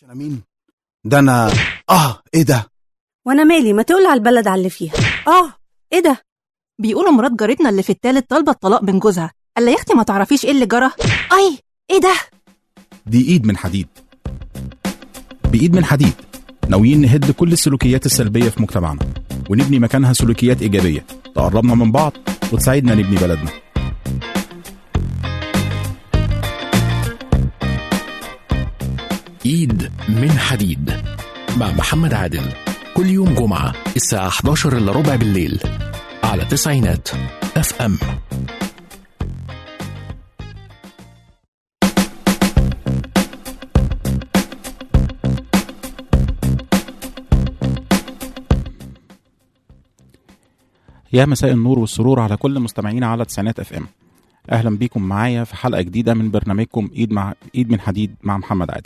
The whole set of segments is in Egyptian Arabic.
انا مين ده انا اه ايه ده وانا مالي ما تقول على البلد على اللي فيها اه ايه ده بيقولوا مرات جارتنا اللي في التالت طالبه الطلاق من جوزها قال يا اختي ما تعرفيش ايه اللي جرى اي ايه ده دي ايد من حديد بايد من حديد ناويين نهد كل السلوكيات السلبيه في مجتمعنا ونبني مكانها سلوكيات ايجابيه تقربنا من بعض وتساعدنا نبني بلدنا ايد من حديد مع محمد عادل كل يوم جمعة الساعة 11 الا ربع بالليل على تسعينات اف ام يا مساء النور والسرور على كل مستمعينا على تسعينات اف ام اهلا بيكم معايا في حلقه جديده من برنامجكم ايد مع ايد من حديد مع محمد عادل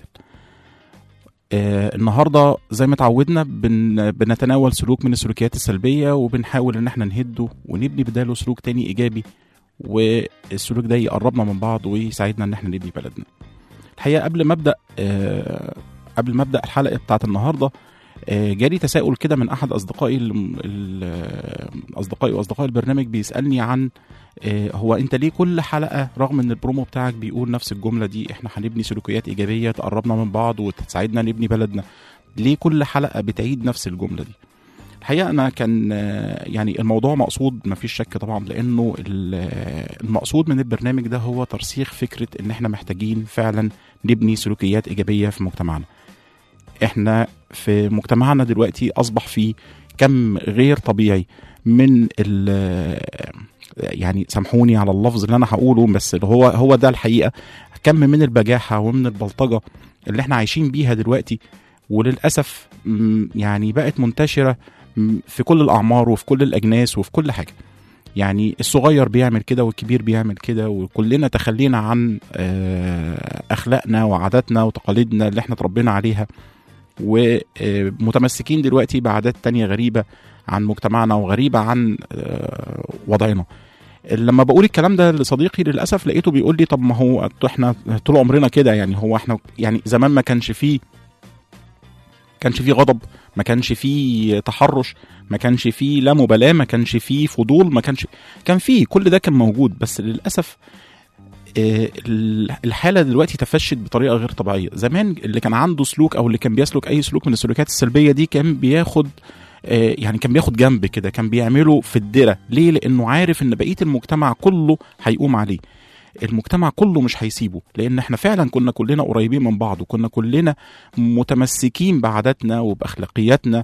آه النهارده زي ما اتعودنا بن بنتناول سلوك من السلوكيات السلبيه وبنحاول ان احنا نهده ونبني بداله سلوك تاني ايجابي والسلوك ده يقربنا من بعض ويساعدنا ان احنا نبني بلدنا الحقيقه قبل ما ابدا آه قبل ما ابدا الحلقه بتاعت النهارده آه، جالي تساؤل كده من احد اصدقائي الم- ال- اصدقائي واصدقاء البرنامج بيسالني عن آه، هو انت ليه كل حلقه رغم ان البرومو بتاعك بيقول نفس الجمله دي احنا هنبني سلوكيات ايجابيه تقربنا من بعض وتساعدنا نبني بلدنا ليه كل حلقه بتعيد نفس الجمله دي الحقيقه انا كان آه، يعني الموضوع مقصود مفيش شك طبعا لانه ال- آه، المقصود من البرنامج ده هو ترسيخ فكره ان احنا محتاجين فعلا نبني سلوكيات ايجابيه في مجتمعنا احنا في مجتمعنا دلوقتي اصبح فيه كم غير طبيعي من ال يعني سامحوني على اللفظ اللي انا هقوله بس اللي هو هو ده الحقيقه كم من البجاحه ومن البلطجه اللي احنا عايشين بيها دلوقتي وللاسف م، يعني بقت منتشره م، في كل الاعمار وفي كل الاجناس وفي كل حاجه يعني الصغير بيعمل كده والكبير بيعمل كده وكلنا تخلينا عن آه، اخلاقنا وعاداتنا وتقاليدنا اللي احنا اتربينا عليها ومتمسكين دلوقتي بعادات تانية غريبة عن مجتمعنا وغريبة عن آه، وضعنا لما بقول الكلام ده لصديقي للاسف لقيته بيقول لي طب ما هو احنا طول عمرنا كده يعني هو احنا يعني زمان ما كانش فيه كانش فيه غضب ما كانش فيه تحرش ما كانش فيه لا مبالاه ما كانش فيه فضول ما كانش كان فيه كل ده كان موجود بس للاسف آه، الحاله دلوقتي تفشت بطريقه غير طبيعيه زمان اللي كان عنده سلوك او اللي كان بيسلك اي سلوك من السلوكيات السلبيه دي كان بياخد آه، يعني كان بياخد جنب كده كان بيعمله في الدره ليه لانه عارف ان بقيه المجتمع كله هيقوم عليه المجتمع كله مش هيسيبه لان احنا فعلا كنا كلنا قريبين من بعض وكنا كلنا متمسكين بعاداتنا وباخلاقياتنا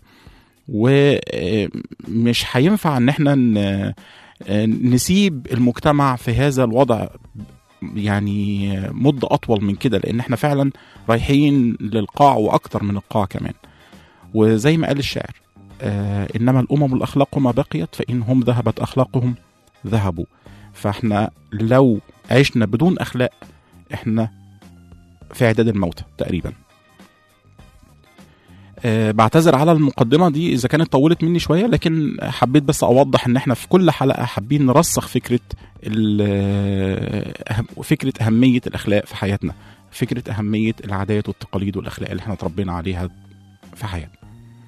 ومش هينفع ان احنا ن- آه، نسيب المجتمع في هذا الوضع يعني مدة أطول من كده لأن احنا فعلا رايحين للقاع وأكتر من القاع كمان وزي ما قال الشاعر آه إنما الأمم الأخلاق ما بقيت فإنهم ذهبت أخلاقهم ذهبوا فاحنا لو عشنا بدون أخلاق احنا في إعداد الموتى تقريبا أه بعتذر على المقدمة دي إذا كانت طولت مني شوية لكن حبيت بس أوضح إن إحنا في كل حلقة حابين نرسخ فكرة ال- أهم- فكرة أهمية الأخلاق في حياتنا فكرة أهمية العادات والتقاليد والأخلاق اللي احنا اتربينا عليها في حياتنا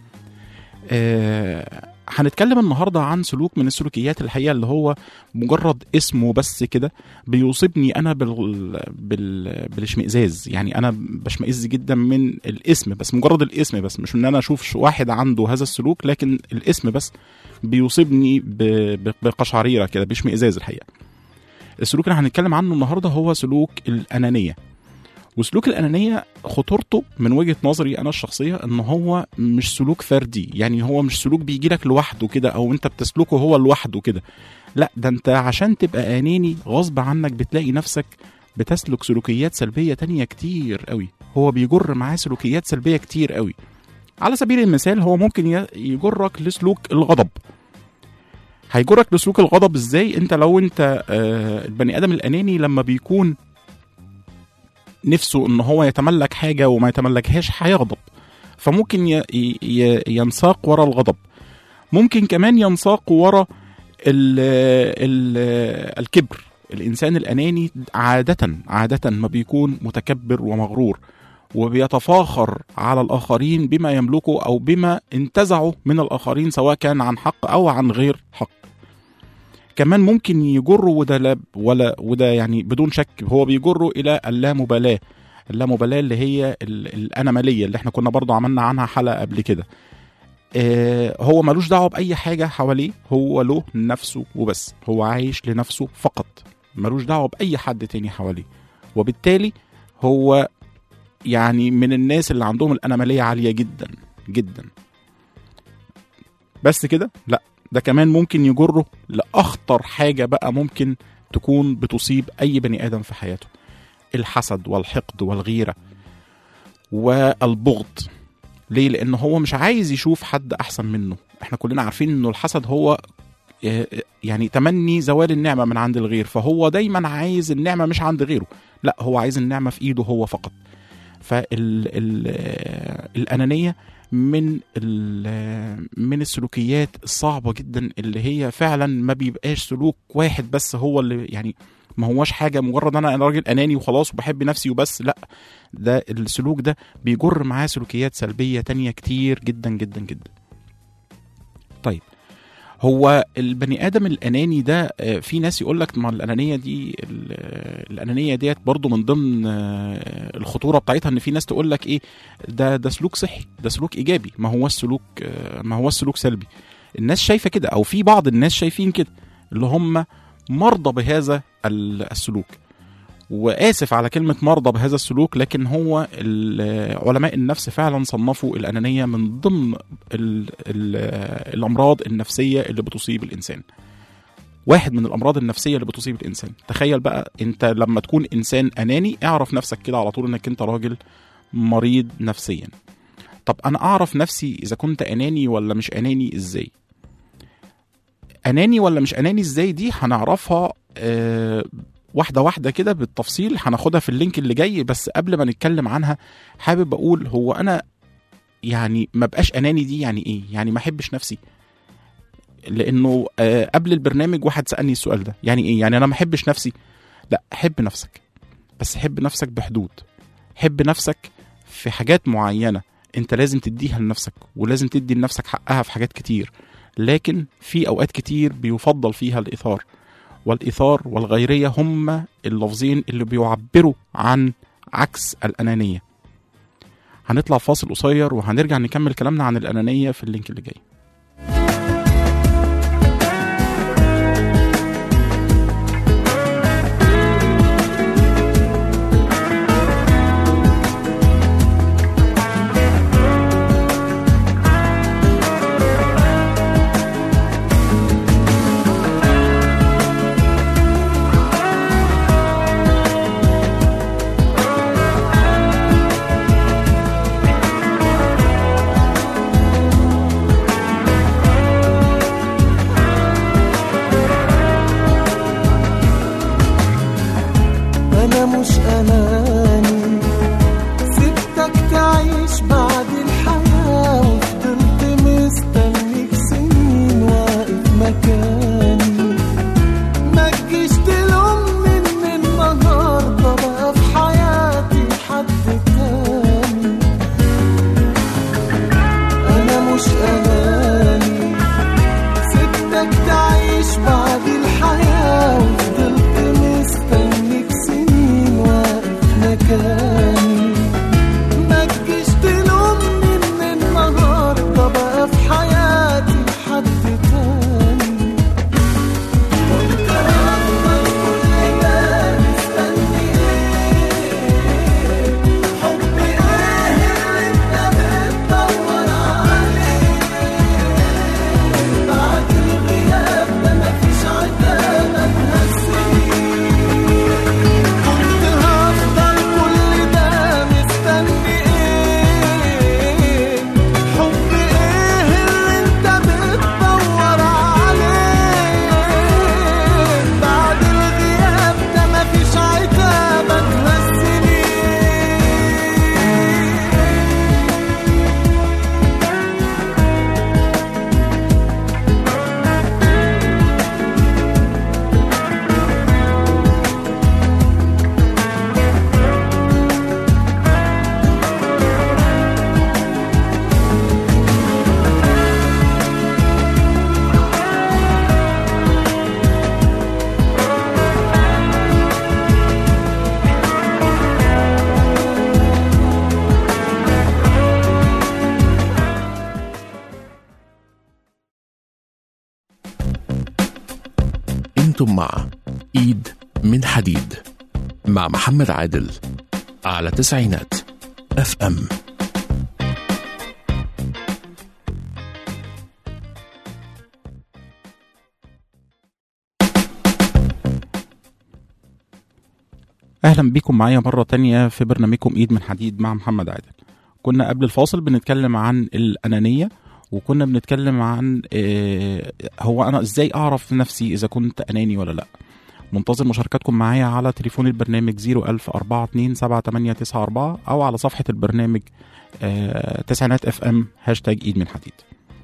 آه، هنتكلم النهاردة عن سلوك من السلوكيات الحقيقة اللي هو مجرد اسمه بس كده بيصيبني أنا بال... بال... بالاشمئزاز يعني أنا بشمئز جدا من الاسم بس مجرد الاسم بس مش إن أنا أشوف واحد عنده هذا السلوك لكن الاسم بس بيصيبني ب... ب- بقشعريرة كده باشمئزاز الحقيقة السلوك اللي هنتكلم عنه النهارده هو سلوك الانانيه وسلوك الانانيه خطورته من وجهه نظري انا الشخصيه ان هو مش سلوك فردي يعني هو مش سلوك بيجي لك لوحده كده او انت بتسلكه هو لوحده كده لا ده انت عشان تبقى اناني غصب عنك بتلاقي نفسك بتسلك سلوكيات سلبيه تانية كتير قوي هو بيجر معاه سلوكيات سلبيه كتير قوي على سبيل المثال هو ممكن ي- يجرك لسلوك الغضب هيجرك لسلوك الغضب ازاي انت لو انت آه، البني ادم الاناني لما بيكون نفسه ان هو يتملك حاجه وما يتملكهاش هيغضب فممكن ي- ي- ينساق ورا الغضب ممكن كمان ينساق ورا ال ال الكبر الانسان الاناني عاده عاده ما بيكون متكبر ومغرور وبيتفاخر على الآخرين بما يملكه أو بما انتزعه من الآخرين سواء كان عن حق أو عن غير حق كمان ممكن يجره وده لا ولا وده يعني بدون شك هو بيجره الى اللامبالاه اللامبالاه اللي هي ال- الانماليه اللي احنا كنا برضو عملنا عنها حلقه قبل كده آه هو ملوش دعوه باي حاجه حواليه هو له نفسه وبس هو عايش لنفسه فقط ملوش دعوه باي حد تاني حواليه وبالتالي هو يعني من الناس اللي عندهم الانماليه عاليه جدا جدا بس كده لا ده كمان ممكن يجره لاخطر حاجه بقى ممكن تكون بتصيب اي بني ادم في حياته الحسد والحقد والغيره والبغض ليه لان هو مش عايز يشوف حد احسن منه احنا كلنا عارفين انه الحسد هو آه، يعني تمني زوال النعمه من عند الغير فهو دايما عايز النعمه مش عند غيره لا هو عايز النعمه في ايده هو فقط فالانانيه من ال- من السلوكيات الصعبه جدا اللي هي فعلا ما بيبقاش سلوك واحد بس هو اللي يعني ما هوش حاجه مجرد انا انا راجل اناني وخلاص وبحب نفسي وبس لا ده السلوك ده بيجر معاه سلوكيات سلبيه تانية كتير جدا جدا جدا طيب هو البني ادم الاناني ده آه، في ناس يقول لك ما الانانيه دي ال- آه، الانانيه ديت برضو من ضمن آه، الخطوره بتاعتها ان في ناس تقول لك ايه ده ده سلوك صحي ده سلوك ايجابي ما هو السلوك آه، ما هو السلوك سلبي الناس شايفه كده او في بعض الناس شايفين كده اللي هم مرضى بهذا ال- السلوك واسف على كلمه مرضى بهذا السلوك لكن هو ال- علماء النفس فعلا صنفوا الانانيه من ضمن ال ال الامراض النفسيه اللي بتصيب الانسان واحد من الامراض النفسيه اللي بتصيب الانسان تخيل بقى انت لما تكون انسان اناني اعرف نفسك كده على طول انك انت راجل مريض نفسيا طب انا اعرف نفسي اذا كنت اناني ولا مش اناني ازاي اناني ولا مش اناني ازاي دي هنعرفها آه واحده واحده كده بالتفصيل هناخدها في اللينك اللي جاي بس قبل ما نتكلم عنها حابب اقول هو انا يعني ما بقاش اناني دي يعني ايه يعني ما احبش نفسي لانه آه قبل البرنامج واحد سالني السؤال ده يعني ايه يعني انا ما احبش نفسي لا حب نفسك بس حب نفسك بحدود حب نفسك في حاجات معينه انت لازم تديها لنفسك ولازم تدي لنفسك حقها في حاجات كتير لكن في اوقات كتير بيفضل فيها الايثار والايثار والغيريه هم اللفظين اللي بيعبروا عن عكس الانانيه هنطلع فاصل قصير وهنرجع نكمل كلامنا عن الانانيه في اللينك اللي جاي انتم مع ايد من حديد مع محمد عادل على تسعينات اف ام اهلا بيكم معايا مره تانية في برنامجكم ايد من حديد مع محمد عادل كنا قبل الفاصل بنتكلم عن الانانيه وكنا بنتكلم عن آه، هو انا ازاي اعرف نفسي اذا كنت اناني ولا لا منتظر مشاركاتكم معايا على تليفون البرنامج 010427894 او على صفحه البرنامج آه، تسعينات اف ام هاشتاج ايد من حديد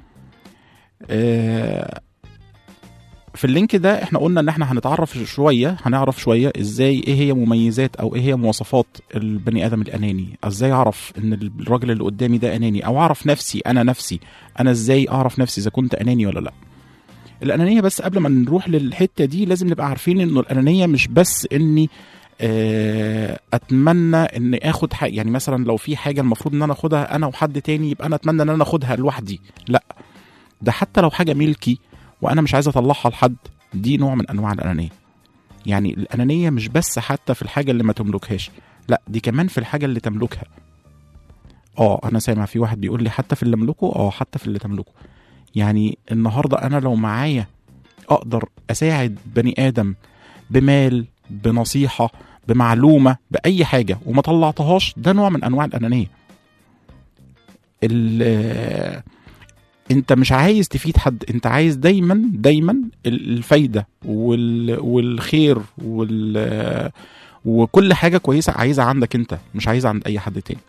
آه، في اللينك ده احنا قلنا ان احنا هنتعرف شويه هنعرف شويه ازاي ايه هي مميزات او ايه هي مواصفات البني ادم الاناني ازاي اعرف ان الراجل اللي قدامي ده اناني او اعرف نفسي انا نفسي انا ازاي اعرف نفسي اذا كنت اناني ولا لا الانانيه بس قبل ما نروح للحته دي لازم نبقى عارفين انه الانانيه مش بس اني آه، اتمنى ان اخد حاجه يعني مثلا لو في حاجه المفروض ان انا اخدها انا وحد تاني يبقى انا اتمنى ان انا اخدها لوحدي لا ده حتى لو حاجه ملكي وانا مش عايز اطلعها لحد دي نوع من انواع الانانيه يعني الانانيه مش بس حتى في الحاجه اللي ما تملكهاش لا دي كمان في الحاجه اللي تملكها اه انا سامع في واحد بيقول لي حتى في اللي املكه اه حتى في اللي تملكه يعني النهارده انا لو معايا اقدر اساعد بني ادم بمال بنصيحه بمعلومه باي حاجه وما طلعتهاش ده نوع من انواع الانانيه ال- انت مش عايز تفيد حد انت عايز دايما دايما ال- الفايده وال والخير وال وكل حاجه كويسه عايزها عندك انت مش عايزها عند اي حد تاني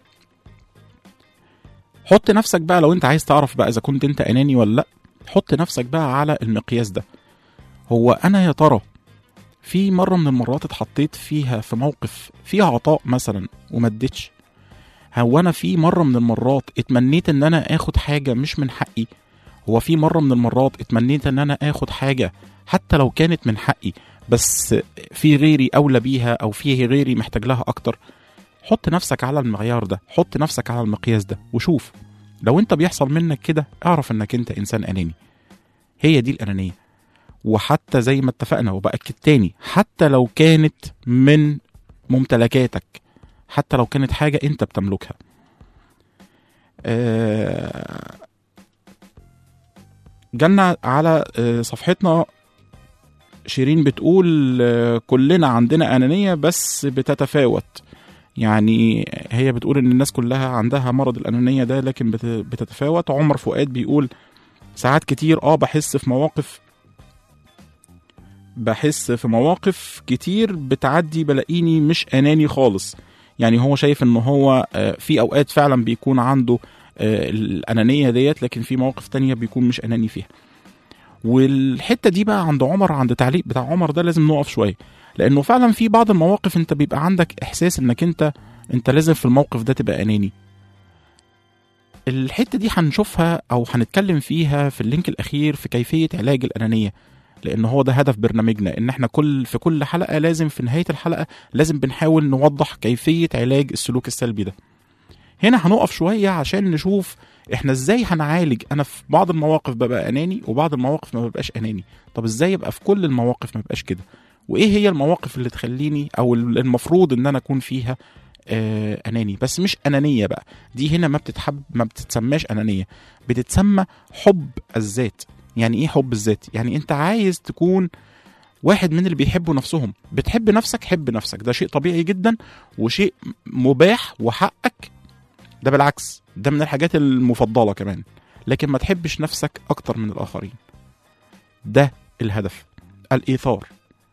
حط نفسك بقى لو انت عايز تعرف بقى اذا كنت انت اناني ولا لا حط نفسك بقى على المقياس ده هو انا يا ترى في مره من المرات اتحطيت فيها في موقف فيه عطاء مثلا وما اديتش هو انا في مره من المرات اتمنيت ان انا اخد حاجه مش من حقي هو في مره من المرات اتمنيت ان انا اخد حاجه حتى لو كانت من حقي بس في غيري اولى بيها او في غيري محتاج لها اكتر حط نفسك على المعيار ده حط نفسك على المقياس ده وشوف لو انت بيحصل منك كده اعرف انك انت انسان اناني هي دي الانانيه وحتى زي ما اتفقنا وبأكد تاني حتى لو كانت من ممتلكاتك حتى لو كانت حاجة انت بتملكها آه، جالنا على آه، صفحتنا شيرين بتقول آه، كلنا عندنا أنانية بس بتتفاوت يعني هي بتقول ان الناس كلها عندها مرض الأنانية ده لكن بت- بتتفاوت عمر فؤاد بيقول ساعات كتير اه بحس في مواقف بحس في مواقف كتير بتعدي بلاقيني مش اناني خالص يعني هو شايف ان هو آه، في اوقات فعلا بيكون عنده آه، الانانيه ديت لكن في مواقف تانية بيكون مش اناني فيها والحته دي بقى عند عمر عند تعليق بتاع عمر ده لازم نقف شويه لانه فعلا في بعض المواقف انت بيبقى عندك احساس انك انت انت لازم في الموقف ده تبقى اناني الحته دي هنشوفها او هنتكلم فيها في اللينك الاخير في كيفيه علاج الانانيه لان هو ده هدف برنامجنا ان احنا كل في كل حلقه لازم في نهايه الحلقه لازم بنحاول نوضح كيفيه علاج السلوك السلبي ده هنا هنقف شويه عشان نشوف احنا ازاي هنعالج انا في بعض المواقف ببقى اناني وبعض المواقف ما ببقاش اناني طب ازاي ابقى في كل المواقف ما ببقاش كده وايه هي المواقف اللي تخليني او المفروض ان انا اكون فيها آه اناني بس مش انانيه بقى دي هنا ما بتتحب ما بتتسماش انانيه بتتسمى حب الذات يعني ايه حب الذات يعني انت عايز تكون واحد من اللي بيحبوا نفسهم بتحب نفسك حب نفسك ده شيء طبيعي جدا وشيء مباح وحقك ده بالعكس ده من الحاجات المفضلة كمان لكن ما تحبش نفسك أكتر من الآخرين ده الهدف الإيثار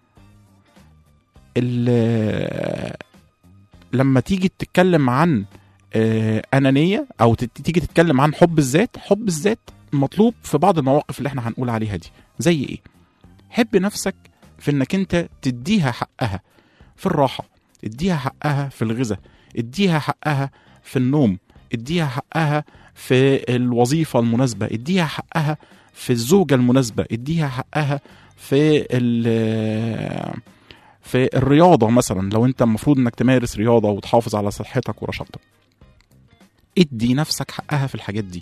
ال- لما تيجي تتكلم عن آه، أنانية أو تت- تيجي تتكلم عن حب الذات حب الذات مطلوب في بعض المواقف اللي احنا هنقول عليها دي زي ايه حب نفسك في انك انت تديها حقها في الراحة اديها حقها في الغذاء اديها حقها في النوم اديها حقها في الوظيفة المناسبة اديها حقها في الزوجة المناسبة اديها حقها في ال- في الرياضة مثلا لو انت المفروض انك تمارس رياضة وتحافظ على صحتك ورشاقتك ادي نفسك حقها في الحاجات دي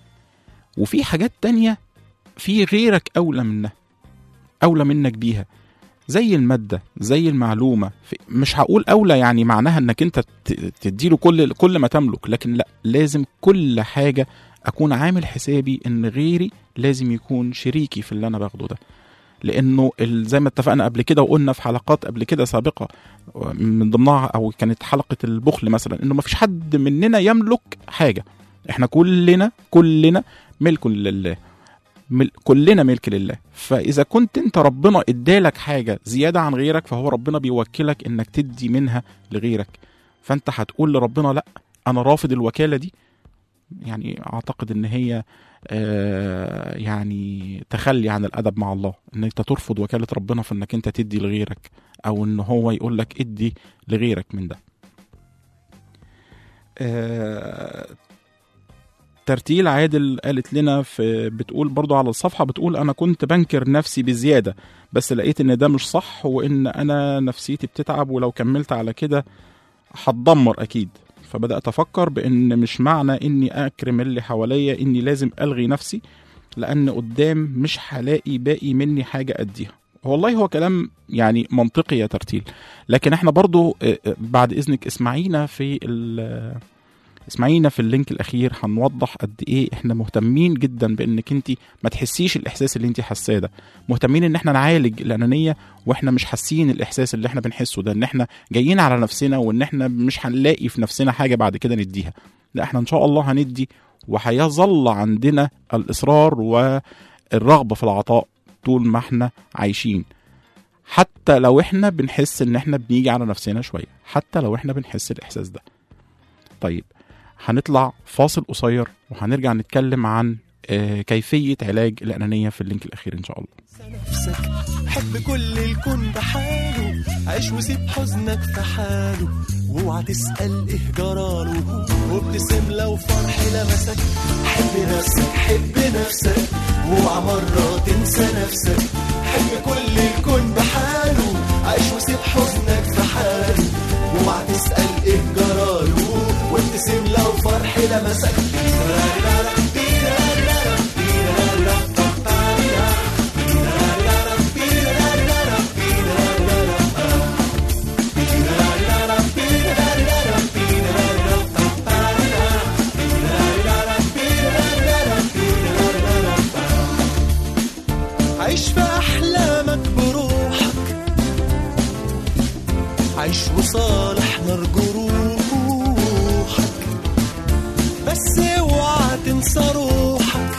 وفي حاجات تانية في غيرك أولى منها أولى منك بيها زي الماده زي المعلومه في مش هقول اولى يعني معناها انك انت ت- تديله كل كل ما تملك لكن لا لازم كل حاجه اكون عامل حسابي ان غيري لازم يكون شريكي في اللي انا باخده ده لانه ال- زي ما اتفقنا قبل كده وقلنا في حلقات قبل كده سابقه من ضمنها او كانت حلقه البخل مثلا انه ما فيش حد مننا يملك حاجه احنا كلنا كلنا ملك لله مل كلنا ملك لله فاذا كنت انت ربنا ادالك حاجه زياده عن غيرك فهو ربنا بيوكلك انك تدي منها لغيرك فانت هتقول لربنا لا انا رافض الوكاله دي يعني اعتقد ان هي آه يعني تخلي عن الادب مع الله ان انت ترفض وكاله ربنا في انك انت تدي لغيرك او ان هو يقول لك ادي لغيرك من ده آه ترتيل عادل قالت لنا في بتقول برضو على الصفحه بتقول انا كنت بنكر نفسي بزياده بس لقيت ان ده مش صح وان انا نفسيتي بتتعب ولو كملت على كده هتدمر اكيد فبدات افكر بان مش معنى اني اكرم اللي حواليا اني لازم الغي نفسي لان قدام مش هلاقي باقي مني حاجه اديها والله هو كلام يعني منطقي يا ترتيل لكن احنا برضو آه، آه، بعد اذنك اسمعينا في ال- اسمعينا في اللينك الاخير هنوضح قد ايه احنا مهتمين جدا بانك انت ما تحسيش الاحساس اللي انت حاساه ده مهتمين ان احنا نعالج الانانيه واحنا مش حاسين الاحساس اللي احنا بنحسه ده ان احنا جايين على نفسنا وان احنا مش هنلاقي في نفسنا حاجه بعد كده نديها لا احنا ان شاء الله هندي وهيظل عندنا الاصرار والرغبه في العطاء طول ما احنا عايشين حتى لو احنا بنحس ان احنا بنيجي على نفسنا شويه حتى لو احنا بنحس الاحساس ده طيب هنطلع فاصل قصير وهنرجع نتكلم عن آه، كيفيه علاج الانانيه في اللينك الاخير ان شاء الله نفسك حب كل الكون بحاله عيش وسيب حزنك في حاله واوعى تسأل ايه جراله وابتسم لو فرح لمسك حب نفسك حب نفسك واوعى مرة تنسى نفسك حب كل الكون بحاله عيش وسيب حزنك في حاله واوعى تسأل ايه جراله وابتسم لو فرح لمسك عيش في أحلامك بروحك عيش وصالح نار جروحك بس اوعى تنسى روحك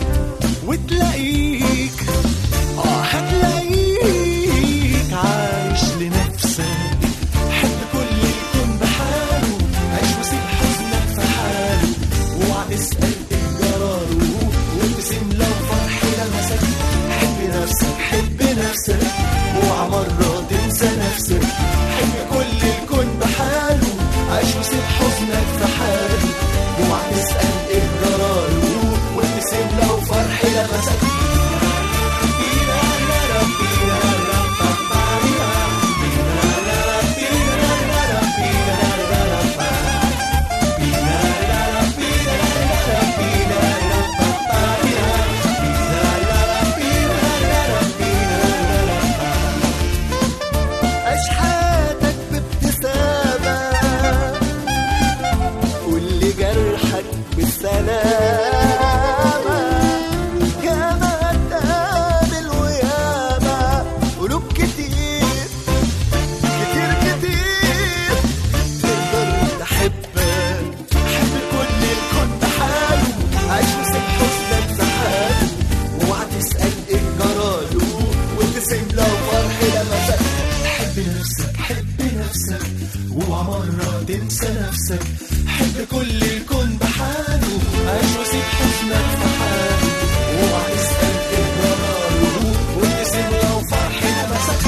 وتلاقيك اه هتلاقيك عايش لنفسك حب كل الكون بحاله عيش وسيب حزنك في حاله واوعى تسأل ايه جراله وابتسم لو فرح لمسك حب نفسك حب نفسك اوعى مرة تنسى نفسك حب كل الكون بحاله عيش وسيب حزنك في حاله اوعى تسأل ايه جراله وابتسم لو فرح لمسك عيش حياتك بابتسامة كل جرحك بالسلامة ياما تقابل وياما قلوب كتير كتير كتير تقدر تحبك حب كل الكون بحاله عيش وسيب حزنك في حاله واوعى تسأل ايه جراله وابتسم لو فرح لمسك حب نفسك حب نفسك واوعى مرة تنسى نفسك حب كل الكون بحاله عيش وسيب حزنك في حاله واوعى تسأل ايه جراله وابتسم لو فرح لمسك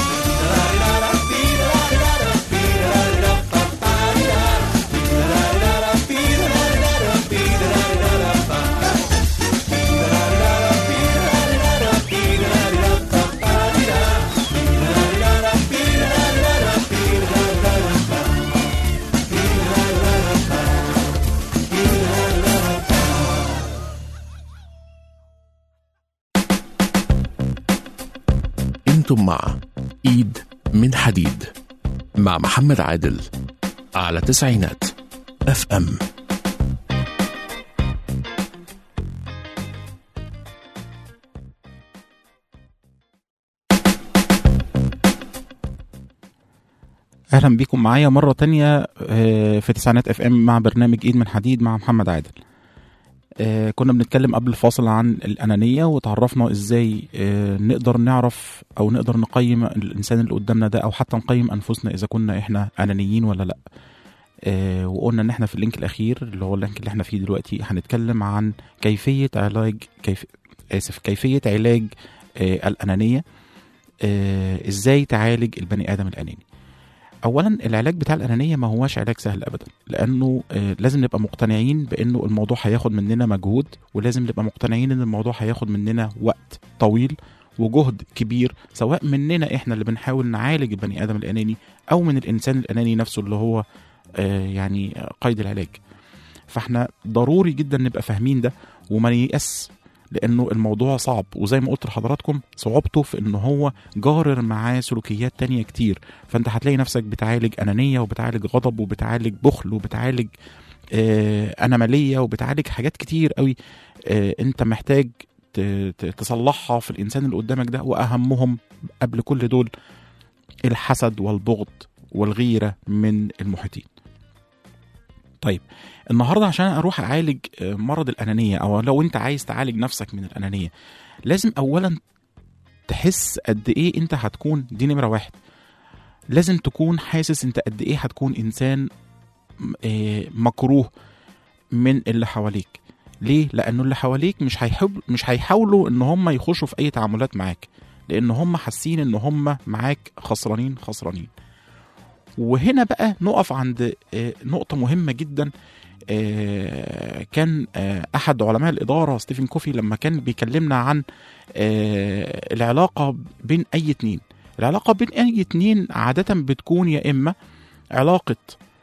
انتم مع ايد من حديد مع محمد عادل على تسعينات اف ام اهلا بيكم معايا مره تانية آه، في تسعينات اف ام مع برنامج ايد من حديد مع محمد عادل آه، كنا بنتكلم قبل الفاصل عن الانانيه وتعرفنا ازاي آه، نقدر نعرف او نقدر نقيم الانسان اللي قدامنا ده او حتى نقيم انفسنا اذا كنا احنا انانيين ولا لا آه، وقلنا ان احنا في اللينك الاخير اللي هو اللينك اللي احنا فيه دلوقتي هنتكلم عن كيفيه علاج كيف اسف كيفيه علاج آه، الانانيه آه، ازاي تعالج البني ادم الاناني اولا العلاج بتاع الانانيه ما هواش علاج سهل ابدا لانه آه، لازم نبقى مقتنعين بانه الموضوع هياخد مننا مجهود ولازم نبقى مقتنعين ان الموضوع هياخد مننا وقت طويل وجهد كبير سواء مننا احنا اللي بنحاول نعالج البني ادم الاناني او من الانسان الاناني نفسه اللي هو آه، يعني قيد العلاج فاحنا ضروري جدا نبقى فاهمين ده وما نيأس لانه الموضوع صعب وزي ما قلت لحضراتكم صعوبته في ان هو جارر معاه سلوكيات تانية كتير فانت هتلاقي نفسك بتعالج انانيه وبتعالج غضب وبتعالج بخل وبتعالج آه اناماليه وبتعالج حاجات كتير قوي آه انت محتاج ت- ت- تصلحها في الانسان اللي قدامك ده واهمهم قبل كل دول الحسد والبغض والغيره من المحيطين طيب النهارده عشان اروح اعالج آه، مرض الانانيه او لو انت عايز تعالج نفسك من الانانيه لازم اولا تحس قد ايه انت هتكون دي نمره واحد لازم تكون حاسس انت قد ايه هتكون انسان م- آه، مكروه من اللي حواليك ليه لانه اللي حواليك مش هيحب مش هيحاولوا ان هم يخشوا في اي تعاملات معاك لان هم حاسين ان هم معاك خسرانين خسرانين وهنا بقى نقف عند آه، نقطة مهمة جدا آه، كان آه، أحد علماء الإدارة ستيفن كوفي لما كان بيكلمنا عن آه، العلاقة بين أي اتنين العلاقة بين أي اتنين عادة بتكون يا إما علاقة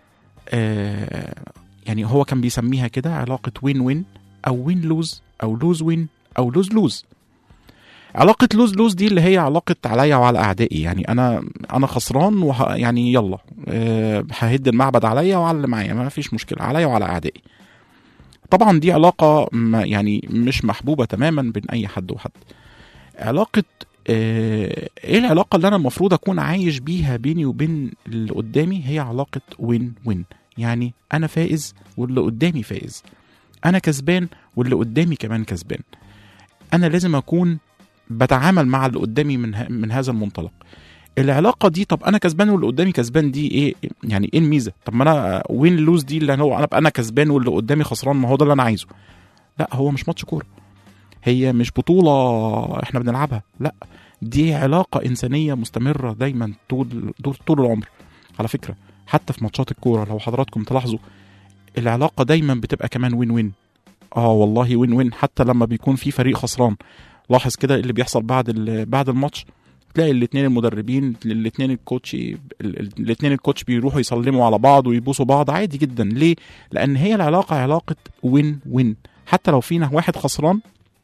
آه، يعني هو كان بيسميها كده علاقة وين وين أو وين لوز أو لوز وين أو لوز لوز علاقة لوز لوز دي اللي هي علاقة عليا وعلى أعدائي يعني أنا أنا خسران وه يعني يلا أه ههد المعبد عليا وعلى اللي معايا ما فيش مشكلة عليا وعلى أعدائي طبعا دي علاقة ما- يعني مش محبوبة تماما بين أي حد وحد علاقة آه، ايه العلاقة اللي انا المفروض اكون عايش بيها بيني وبين اللي قدامي هي علاقة وين وين يعني انا فائز واللي قدامي فائز انا كسبان واللي قدامي كمان كسبان انا لازم اكون بتعامل مع اللي قدامي من ه- من هذا المنطلق العلاقه دي طب انا كسبان واللي قدامي كسبان دي ايه يعني ايه الميزه طب ما انا وين لوز دي اللي هو انا ابقى انا كسبان واللي قدامي خسران ما هو ده اللي انا عايزه لا هو مش ماتش كوره هي مش بطوله احنا بنلعبها لا دي علاقه انسانيه مستمره دايما طول طول, طول العمر على فكره حتى في ماتشات الكوره لو حضراتكم تلاحظوا العلاقه دايما بتبقى كمان وين وين اه والله وين وين حتى لما بيكون في فريق خسران لاحظ كده اللي بيحصل بعد ال- بعد الماتش تلاقي الاثنين المدربين الاثنين الكوتش الاثنين الكوتش بيروحوا يسلموا على بعض ويبوسوا بعض عادي جدا ليه لان هي العلاقه علاقه وين وين حتى لو فينا واحد خسران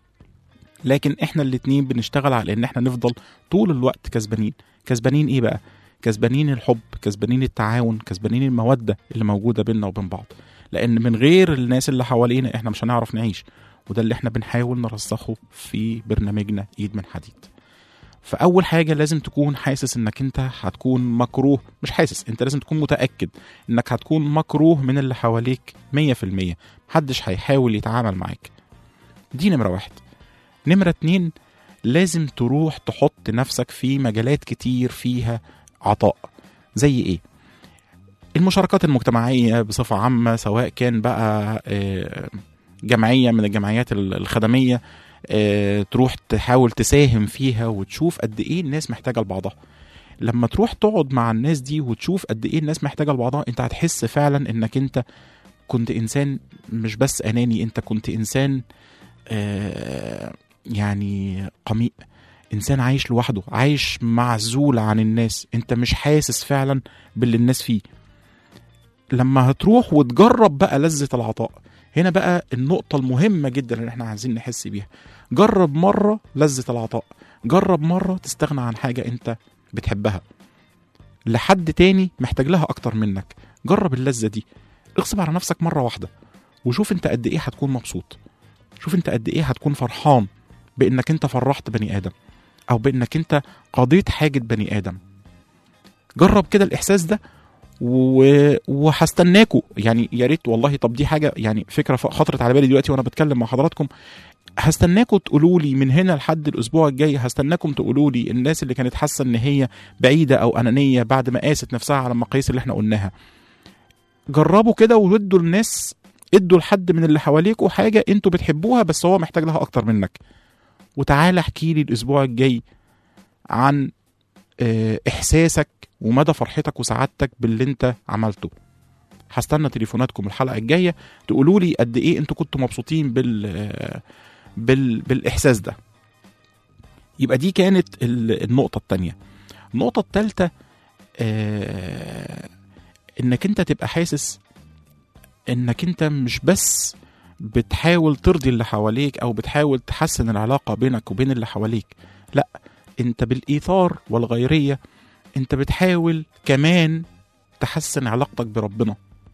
لكن احنا الاثنين بنشتغل على ان احنا نفضل طول الوقت كسبانين كسبانين ايه بقى كسبانين الحب كسبانين التعاون كسبانين الموده اللي موجوده بيننا وبين بعض لان من غير الناس اللي حوالينا احنا مش هنعرف نعيش وده اللي احنا بنحاول نرسخه في برنامجنا ايد من حديد فاول حاجه لازم تكون حاسس انك انت هتكون مكروه مش حاسس انت لازم تكون متاكد انك هتكون مكروه من اللي حواليك 100% محدش هيحاول يتعامل معاك دي نمره واحد نمره اتنين لازم تروح تحط نفسك في مجالات كتير فيها عطاء زي ايه المشاركات المجتمعية بصفة عامة سواء كان بقى آه، جمعية من الجمعيات ال- الخدمية آه، تروح تحاول تساهم فيها وتشوف قد ايه الناس محتاجة لبعضها لما تروح تقعد مع الناس دي وتشوف قد ايه الناس محتاجة لبعضها انت هتحس فعلا انك انت كنت انسان مش بس اناني انت كنت انسان آه، يعني قميء انسان عايش لوحده عايش معزول عن الناس انت مش حاسس فعلا باللي الناس فيه لما هتروح وتجرب بقى لذة العطاء هنا بقى النقطة المهمة جدا اللي احنا عايزين نحس بيها جرب مرة لذة العطاء جرب مرة تستغنى عن حاجة انت بتحبها لحد تاني محتاج لها اكتر منك جرب اللذه دي اغصب على نفسك مره واحده وشوف انت قد ايه هتكون مبسوط شوف انت قد ايه هتكون فرحان بانك انت فرحت بني ادم او بانك انت قضيت حاجه بني ادم جرب كده الاحساس ده و... وهستناكوا يعني يا ريت والله طب دي حاجه يعني فكره ف- خطرت على بالي دلوقتي وانا بتكلم مع حضراتكم هستناكوا تقولوا لي من هنا لحد الاسبوع الجاي هستناكم تقولوا لي الناس اللي كانت حاسه ان هي بعيده او انانيه بعد ما قاست نفسها على المقاييس اللي احنا قلناها جربوا كده وادوا الناس ادوا لحد من اللي حواليكوا حاجه انتوا بتحبوها بس هو محتاج لها اكتر منك وتعالى احكي لي الاسبوع الجاي عن آه، احساسك ومدى فرحتك وسعادتك باللي انت عملته هستنى تليفوناتكم الحلقه الجايه تقولوا لي قد ايه انتوا كنتوا مبسوطين بال آه، بال بالاحساس ده يبقى دي كانت ال- النقطه الثانيه النقطه الثالثه آه انك انت تبقى حاسس انك انت مش بس بتحاول ترضي اللي حواليك او بتحاول تحسن العلاقه بينك وبين اللي حواليك لا انت بالايثار والغيريه انت بتحاول كمان تحسن علاقتك بربنا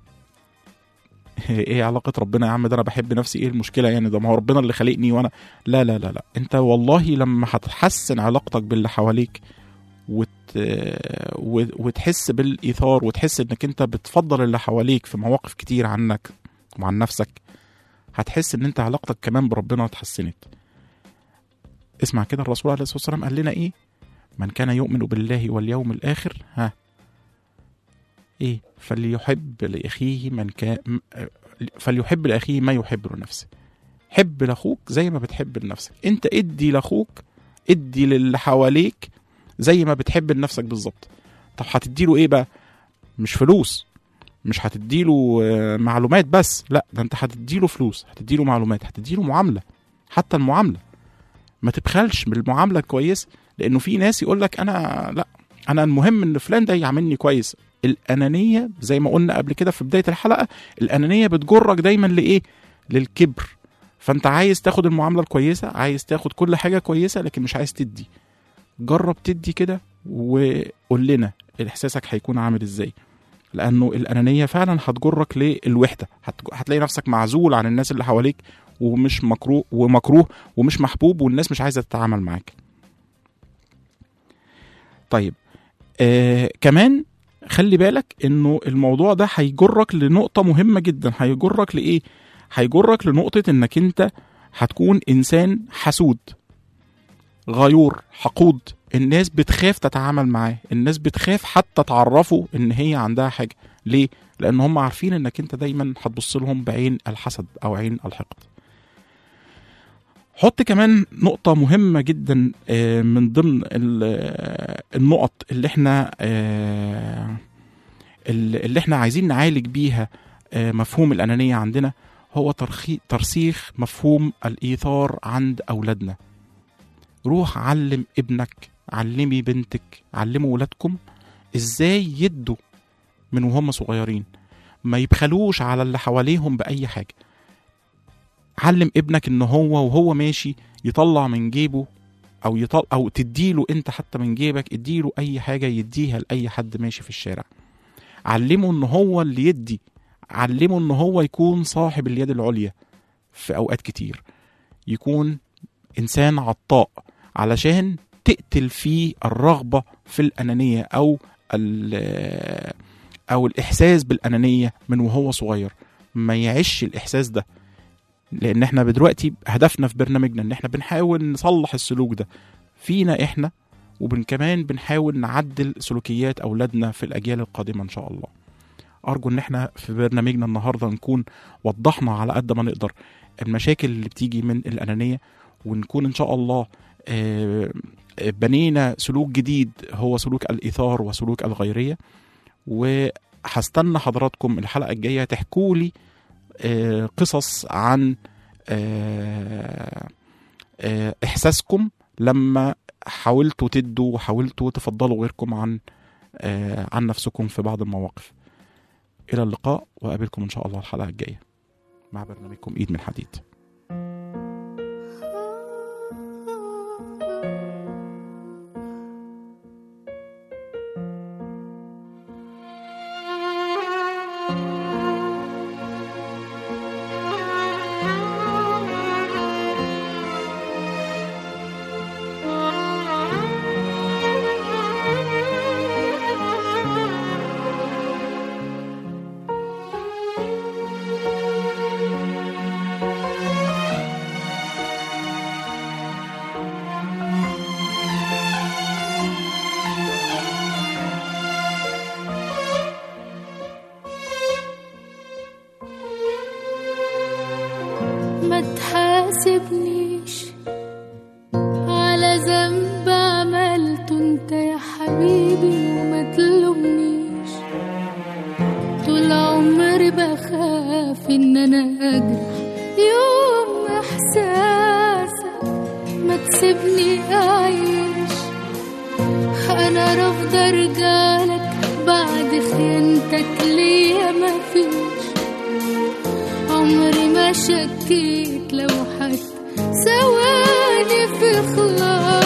ايه علاقة ربنا يا عم ده انا بحب نفسي ايه المشكلة يعني ده ما هو ربنا اللي خلقني وانا لا لا لا لا انت والله لما هتحسن علاقتك باللي حواليك وت... و- وتحس بالايثار وتحس انك انت بتفضل اللي حواليك في مواقف كتير عنك وعن نفسك هتحس ان انت علاقتك كمان بربنا اتحسنت اسمع كده الرسول عليه الصلاه والسلام قال لنا ايه من كان يؤمن بالله واليوم الاخر ها ايه فليحب لاخيه من كان فليحب لاخيه ما يحب لنفسه حب لاخوك زي ما بتحب لنفسك انت ادي لاخوك ادي للي حواليك زي ما بتحب لنفسك بالظبط طب هتديله ايه بقى مش فلوس مش هتديله آه، معلومات بس لا ده انت هتديله فلوس هتديله معلومات هتديله معامله حتى المعامله ما تبخلش بالمعامله الكويسه لانه في ناس يقول لك انا لا انا المهم ان فلان ده يعاملني كويس الانانيه زي ما قلنا قبل كده في بدايه الحلقه الانانيه بتجرك دايما لايه للكبر فانت عايز تاخد المعامله الكويسه عايز تاخد كل حاجه كويسه لكن مش عايز تدي جرب تدي كده وقول لنا احساسك هيكون عامل ازاي لانه الانانيه فعلا هتجرك للوحده هت- هتلاقي نفسك معزول عن الناس اللي حواليك ومش مكروه ومكروه ومش محبوب والناس مش عايزه تتعامل معاك طيب آه كمان خلي بالك انه الموضوع ده هيجرك لنقطه مهمه جدا هيجرك لايه هيجرك لنقطه انك انت هتكون انسان حسود غيور حقود الناس بتخاف تتعامل معاه الناس بتخاف حتى تعرفه ان هي عندها حاجه ليه لان هم عارفين انك انت دايما هتبص لهم بعين الحسد او عين الحقد حط كمان نقطة مهمة جدا آه، من ضمن ال- آه، النقط اللي احنا آه، اللي احنا عايزين نعالج بيها آه، مفهوم الأنانية عندنا هو ترخي- ترسيخ مفهوم الإيثار عند أولادنا روح علم ابنك علمي بنتك علموا ولادكم ازاي يدوا من وهم صغيرين ما يبخلوش على اللي حواليهم بأي حاجة علم ابنك ان هو وهو ماشي يطلع من جيبه او يطل او تديله انت حتى من جيبك اديله اي حاجه يديها لاي حد ماشي في الشارع علمه ان هو اللي يدي علمه ان هو يكون صاحب اليد العليا في اوقات كتير يكون انسان عطاء علشان تقتل فيه الرغبه في الانانيه او ال- او الاحساس بالانانيه من وهو صغير ما يعيش الاحساس ده لان احنا دلوقتي هدفنا في برنامجنا ان احنا بنحاول نصلح السلوك ده فينا احنا وبن كمان بنحاول نعدل سلوكيات اولادنا في الاجيال القادمه ان شاء الله ارجو ان احنا في برنامجنا النهارده نكون وضحنا على قد ما نقدر المشاكل اللي بتيجي من الانانيه ونكون ان شاء الله آه، بنينا سلوك جديد هو سلوك الايثار وسلوك الغيريه وهستنى حضراتكم الحلقه الجايه تحكوا لي آه، قصص عن آه، آه، احساسكم لما حاولتوا تدوا وحاولتوا تفضلوا غيركم عن آه، عن نفسكم في بعض المواقف الى اللقاء واقابلكم ان شاء الله الحلقه الجايه مع برنامجكم ايد من حديد ما تحاسبنيش على ذنب عملته انت يا حبيبي وما تلومنيش طول عمري بخاف ان انا اجرح يوم احساسك ما تسيبني اعيش انا رافضه ارجعلك بعد خيانتك ليا مفيش عمري ما شكيت لو حتى ثواني في خلاص